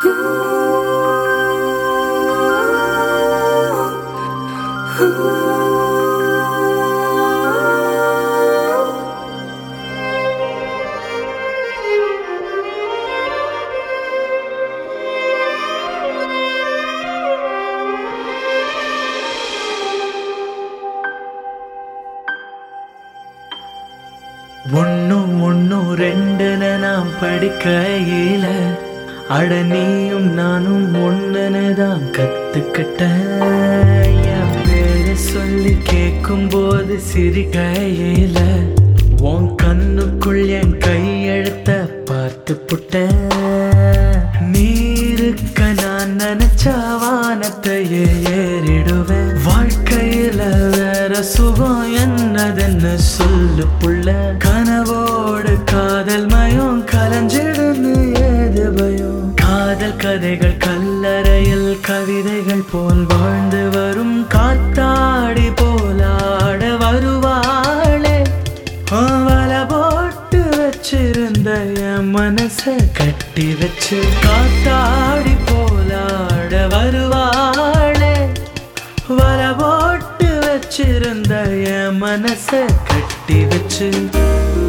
ஒன்னும் ஒன்னும் ரெண்டுன்னு நாம் படிக்கையில அட நீயும் நானும் ஒண்ணுன்னு தான் கத்துக்கிட்டேன் என் பேரு சொல்லி கேட்கும் போது சிரிக்கையில உன் கண்ணுக்குள் என் கையெழுத்த பார்த்து புட்டேன் நீருக்க நான் நினைச்ச வானத்தையே ஏறிடுவேன் வாழ்க்கையில வேற சுகம் என்னதுன்னு சொல்லு புள்ள கனவோடு காதல் மயம் கலஞ்சிடுன்னு ஏது பயம் காதல் கதைகள் கல்லறையில் கவிதைகள் போல் வாழ்ந்து வரும் காத்தாடி போலாட வருவாளே அவள போட்டு வச்சிருந்த என் மனச கட்டி வச்சு காத்தாடி போலாட வருவாளே வர போட்டு வச்சிருந்த என் மனச கட்டி வச்சு